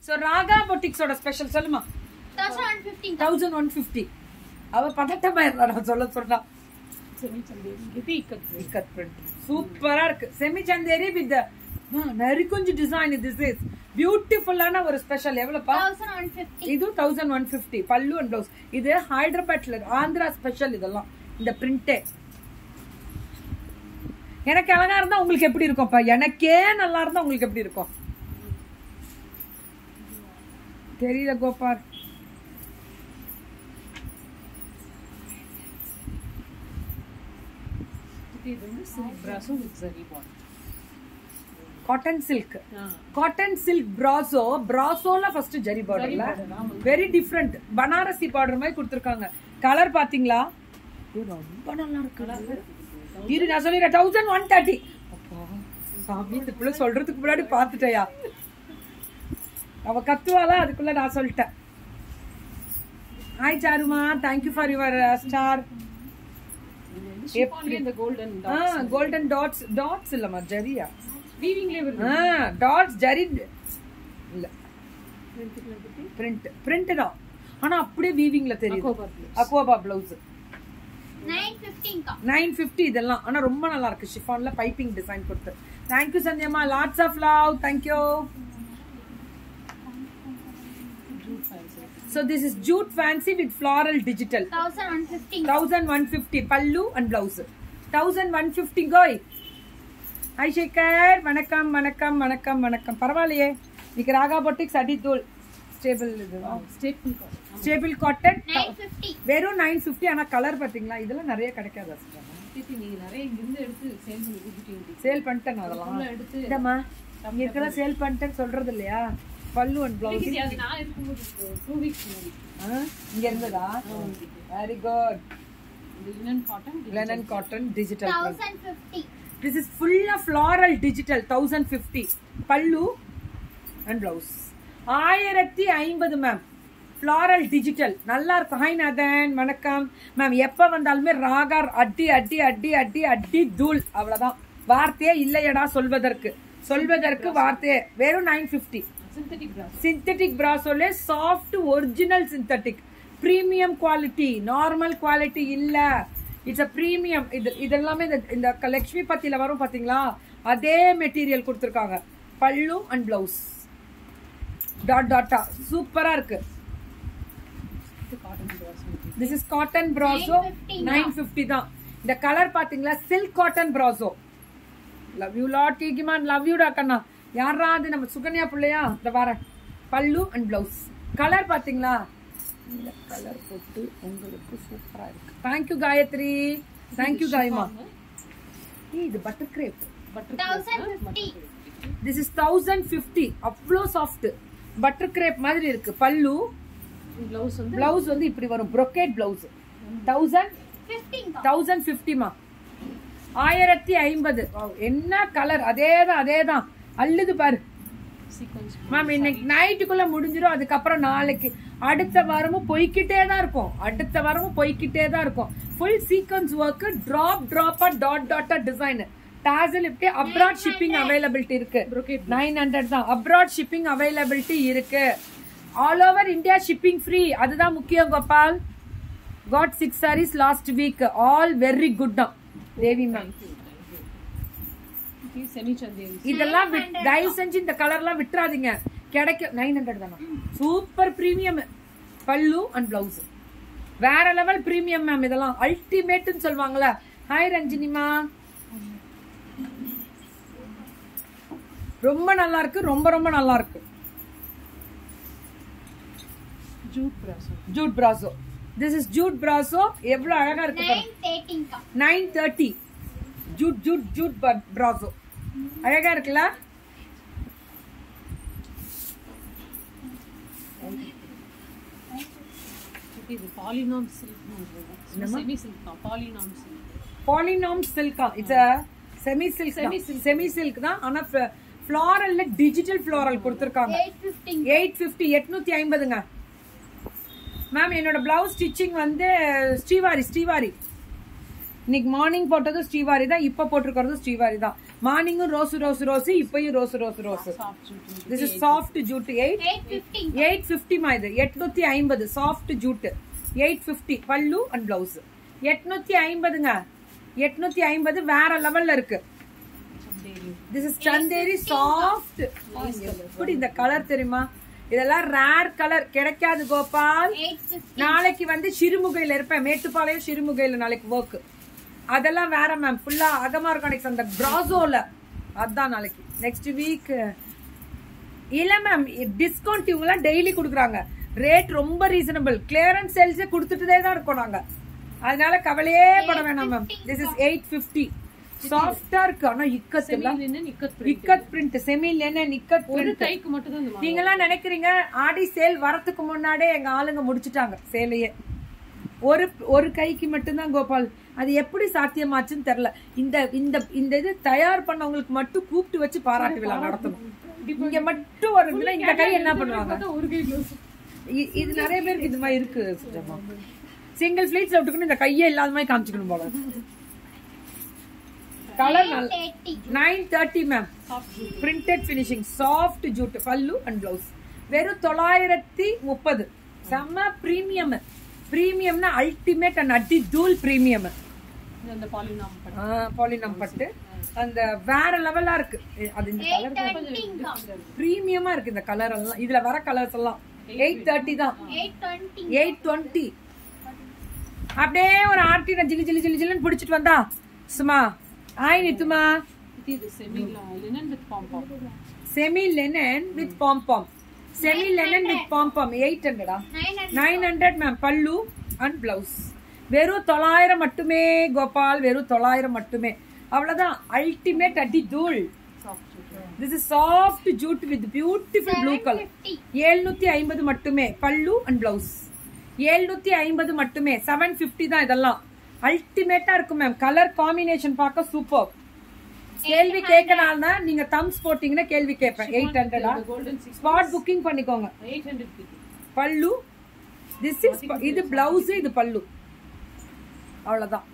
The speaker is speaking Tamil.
சோ ராகா பொட்டிக்ஸோட ஸ்பெஷல் சொல்லுமா thousand one fifteen thousand one fifty அவ பதட்டமா இருந்தா சொல்ல சொல்றா செமி சந்தேரி இது இக்கட் இக்கத் print சூப்பரா இருக்கு செமி சந்தேரி வித் நரிக்குஞ்சு டிசைன் திஸ் இஸ் பியூட்டிஃபுல்லான ஒரு ஸ்பெஷல் எவ்வளவுப்பா தௌசண்ட் ஒன் ஃபிஃப்டி இது thousand one fifty pallu and blouse இது ஹைதராபாத்ல ஆந்திரா ஸ்பெஷல் இதெல்லாம் இந்த பிரிண்டே எனக்கு அழகா இருந்தா உங்களுக்கு எப்படி இருக்கும்ப்பா எனக்கே நல்லா இருந்தா உங்களுக்கு எப்படி இருக்கும் தெரியல கோபால் இது வந்து சில்க் பிராஸும் வித் சரி பாட் cotton silk cotton silk brasso பிராசோல ஃபர்ஸ்ட் ஜரி பார்டர்ல வெரி டிஃப்ரெண்ட் பனாரசி பார்டர் மாதிரி கொடுத்துருக்காங்க கலர் பாத்தீங்களா இது ரொம்ப நல்லா இருக்கு இரு நான் சொல்லிடுறேன் தௌசண்ட் ஒன் தேர்ட்டி சாமி இந்த பிள்ளை சொல்றதுக்கு முன்னாடி பாத்துட்டயா அவ கத்துவாளா அதுக்குள்ள நான் சொல்லிட்டேன் ஹாய் சாருமா தேங்க்யூ ஃபார் யுவர் ஸ்டார் ஷிஃபான்ல இந்த கோல்டன் கோல்டன் டாட்ஸ் டாட்ஸ் இல்லம்மா ஜரியா வீவிங்லயே வருது டாட்ஸ் ஜரி இல்ல பிரிண்ட் பிரிண்ட் தான் ஆனா அப்படியே வீவிங்ல தெரியும் Aquaba blouse. Aquaba blouse nine ஃபிஃப்டீன்க்கா நைன் ஃபிஃப்டி இதெல்லாம் ஆனா ரொம்ப நல்லா இருக்கு ஷிஃபான்ல பைப்பிங் டிசைன் கொடுத்து தேங்க்யூ சந்தியம்மா lots of love thank you So this is jute fancy with floral digital. Thousand one fifteen 1150 pallu and blouse. 1150 கோய். ஹாய் சேகர் வணக்கம் வணக்கம் வணக்கம் வணக்கம் பரவாயில்லையே இன்னைக்கு ராகா பொட்டிக்ஸ் அடித்தூள் ஸ்டேபிள் இது staple staple cotton nine fifty வெறும் நைன் ஃபிஃப்டி ஆனா கலர் பாத்தீங்களா இதெல்லாம் நிறைய கிடைக்காது டிடி நீங்க நிறைய இங்க இருந்து எடுத்து சேல் பண்ணி கொடுத்துட்டீங்க சேல் பண்ணிட்டேன் அதெல்லாம் உள்ள எடுத்து இதம்மா இங்க இருக்கலாம் சேல் பண்ணிட்டேன்னு சொல்றது இல்லையா பல்லு அண்ட் பிளவுஸ் டிடி, அது நான் இருக்கும்போது டூ வீக்ஸ் முன்னாடி இங்க இருந்ததா வெரி குட் இந்த linen cotton linen cotton digital thousand fifty this is ஃபுல்லா floral digital thousand fifty pallu and blouse ஆயிரத்தி ஐம்பது மேம் ஃபிளாரல் டிஜிட்டல் நல்லா இருக்கும் ஹாய் நாதன் வணக்கம் மேம் எப்ப வந்தாலுமே ராகார் அடி அடி அடி அடி அடி தூள் அவ்வளவுதான் வார்த்தையே இல்லையடா சொல்வதற்கு சொல்வதற்கு வார்த்தையே வெறும் nine fifty synthetic brasso synthetic பிராசோல soft original synthetic premium quality normal quality இல்ல இட்ஸ் அ பிரீமியம் இது இதெல்லாமே இந்த இந்த க- லக்ஷ்மி பத்தியில வரும் பாத்தீங்களா அதே மெட்டீரியல் கொடுத்துருக்காங்க பல்லு அண்ட் பிளவுஸ் டாட் டாட்டா சூப்பரா இருக்கு cotton brasso this is cotton brasso 950 nine fifty தான் இந்த கலர் பாத்தீங்களா silk cotton brasso love you lot கீகிமான் லவ் யூடா கண்ணா யாரா அது நம்ம சுகன்யா பிள்ளையா இந்த வரேன் பல்லு அண்ட் பிளவுஸ் கலர் பாத்தீங்களா இந்த கலர் போட்டு உங்களுக்கு சூப்பரா இருக்கு தேங்க்யூ காயத்ரி தேங்க்யூ காயமா ஏய், இது butter crepe butter thousand fifty this is thousand fifty அவ்வளோ சாஃப்ட் பட்டர் கிரேப் மாதிரி இருக்கு பல்லு பிளவுஸ் வந்து பிளவுஸ் வந்து இப்படி வரும் brocade பிளவுஸ் தௌசண்ட் ஃபிஃப்டீன்க்கா தௌசண்ட் ஃபிஃப்டிமா ஆயிரத்தி ஐம்பது என்ன கலர் அதேதான் அதேதான் அள்ளுது பாரு சீக்வன்ஸ் மேம் இன்னைக்கு நைட்டுக்குள்ள முடிஞ்சிடும் அதுக்கப்புறம் நாளைக்கு அடுத்த வாரமும் போய்க்கிட்டே தான் இருக்கும் அடுத்த வாரமும் போய்க்கிட்டே தான் இருக்கும் ஃபுல் சீக்வன்ஸ் ஒர்க் டிராப் டிராப்பா டாட் டாட்டா டிசைன் டாசல் இப்படி அப்ராட் ஷிப்பிங் அவைலபிலிட்டி இருக்கு Brocade நைன் ஹண்ட்ரட் தான் அப்ராட் ஷிப்பிங் அவைலபிலிட்டி இருக்கு all over India shipping free அதுதான் முக்கியம் Gopal got six saris last week all very good தான் தேவி மேம் செமி சந்தேரி இதெல்லாம் விட்- தயவு செஞ்சு இந்த கலர்லாம் விட்டுறாதீங்க கிடைக்க நைன் ஹண்ட்ரட் தானா super premium pallu and blouse வேற லெவல் பிரீமியம் மேம் இதெல்லாம் அல்டிமேட்னு சொல்லுவாங்கல்ல ஹாய் ரஞ்சினிமா ரொம்ப நல்லா இருக்கு ரொம்ப ரொம்ப நல்லா இருக்கு jute brasso jute brasso this is jute brasso எவ்வளவு அழகா இருக்கு பாருங்க நைன் தேர்ட்டீன்க்கா nine thirty jute jute jute brasso அழகா இருக்குல்ல இது பாலினாம் சில்க் செமி சில்க் தான் பாலினாம் சில்க் பாலினாம் சில்கா it's a semi silk semi silk தான் ஆனா ஃபிளாரல்ல டிஜிட்டல் ஃபிளாரல் கொடுத்துருக்காங்க எயிட் ஃபிஃப்டீன் எயிட் ஃபிஃப்டி எட்நூத்தி ஐம்பதுங்க மேம் என்னோட பிளவுஸ் ஸ்டிச்சிங் வந்து ஸ்ரீவாரி ஸ்ரீவாரி இன்னைக்கு மார்னிங் போட்டதும் ஸ்ரீவாரி தான் இப்போ போட்டிருக்கிறதும் ஸ்ரீவாரி தான் மார்னிங்கும் ரோஸ் ரோஸ் ரோஸ் இப்பயும் rose rose rose soft jute this is soft jute eight eight fifty eight ஃபிஃப்டிமா இது எட்நூத்தி ஐம்பது soft jute eight fifty pallu and blouse எட்நூத்தி ஐம்பதுங்க எட்நூத்தி ஐம்பது வேற லெவல்ல இருக்கு திஸ் இஸ் சந்தேரி சாஃப்ட் எப்படி இந்த கலர் தெரியுமா இதெல்லாம் ரேர் கலர் கிடைக்காது கோபால் எயிட் ஃபிஃப்டி நாளைக்கு வந்து சிறுமுகையில இருப்பேன் மேட்டுப்பாளையம் சிறுமுகையில நாளைக்கு ஒர்க் அதெல்லாம் வேற மேம் ஃபுல்லா அகமார் கானிக்ஸ் அந்த பிராசோல அதான் நாளைக்கு நெக்ஸ்ட் வீக் இல்ல மேம் டிஸ்கவுண்ட் இவங்கலாம் டெய்லி கொடுக்குறாங்க ரேட் ரொம்ப ரீசனபிள் கிளியரன்ஸ் சேல்ஸே கொடுத்துட்டே தான் இருக்கோம் நாங்க அதனால கவலையே பட வேணாம் ma'am this is eight fifty சாஃப்டா இருக்கு ஆனா இக்கத் இல்ல நிக்கத் ikat print semi linen ikat ஒரு பிரிண்ட் கைக்கு மட்டும் தான் இந்த மாதிரி நீங்கெல்லாம் நினைக்கிறீங்க ஆடி சேல் வரதுக்கு முன்னாடியே எங்க ஆளுங்க முடிச்சிட்டாங்க சேலையே ஒரு ஒரு கைக்கு மட்டும்தான் கோபால் அது எப்படி சாத்தியமாச்சுன்னு தெரியல இந்த இந்த இந்த இது தயார் பண்ணவங்களுக்கு மட்டும் கூப்பிட்டு வச்சு பாராட்டு விழா நடத்தணும் இங்க மட்டும் ஒரு இதுல இந்த கை என்ன பண்ணுவாங்க பார்த்தா ஒரு கை க்ளோஸ் இ- இது நிறைய பேருக்கு இது மாதிரி இருக்கு சுஜாமா சிங்கிள் ஃபிளீட்ஸ்ல விட்டுக்கணும் இந்த கையே இல்லாத மாதிரி காமிச்சுக்கணும் போல கலர் நல்ல thirty nine thirty ma'am soft jute printed finishing soft jute pallu and blouse வெறும் தொள்ளாயிரத்தி முப்பது செம்ம பிரீமியம் பிரீமியம்னா அல்டிமேட் அண்ட் அடி தூள் பிரீமியம் இது அந்த பாலினாம் பட்டு பாலினம் பட்டு அந்த வேற லெவலா இருக்கு எ- அது இந்த கலர் டுவெண்ட்டிங்கா பிரீமியமா இருக்கு இந்த கலர் எல்லாம் இதுல வர கலர்ஸ் எல்லாம் எயிட் தேர்ட்டி தான் எயிட் டுவெண்ட்டி எயிட் டுவெண்ட்டி அப்படியே ஒரு ஆர்டின ஜிலி ஜிலி ஜிலி ஜிலின்னு பிடிச்சிட்டு வந்தா சும்மா ஆய் நித்துமா இது செமில linen with palm semi linen with palm palm semi linen with palm palm eight ஹண்ட்ரடா nine nine hundred ma'am pallu and blouse வெறும் தொள்ளாயிரம் மட்டுமே கோபால் வெறும் தொள்ளாயிரம் மட்டுமே அவ்வளவுதான் அல்டிமேட் அடி தூள் soft jute this is soft jute with beautiful blue colour fifty ஏழ்நூத்தி ஐம்பது மட்டுமே பல்லு அண்ட் பிளவுஸ் ஏழ்நூத்தி ஐம்பது மட்டுமே செவன் பிப்டி தான் இதெல்லாம் அல்டிமேட்டா இருக்கும் மேம் கலர் காம்பினேஷன் பார்க்க சூப்பர் கேள்வி கேட்கனால்னா நீங்க தம்ஸ் போட்டீங்கன்னா கேள்வி கேட்பேன் எயிட் ஹண்ட்ரடா கோல்டன் சிக்ஸ் ஸ்பாட் புக்கிங் பண்ணிக்கோங்க எயிட் ஹண்ட்ரட் கிட்டி பல்லு திஸ் இஸ் இது பிளவுஸ் இது பல்லு அவ்வளவுதான்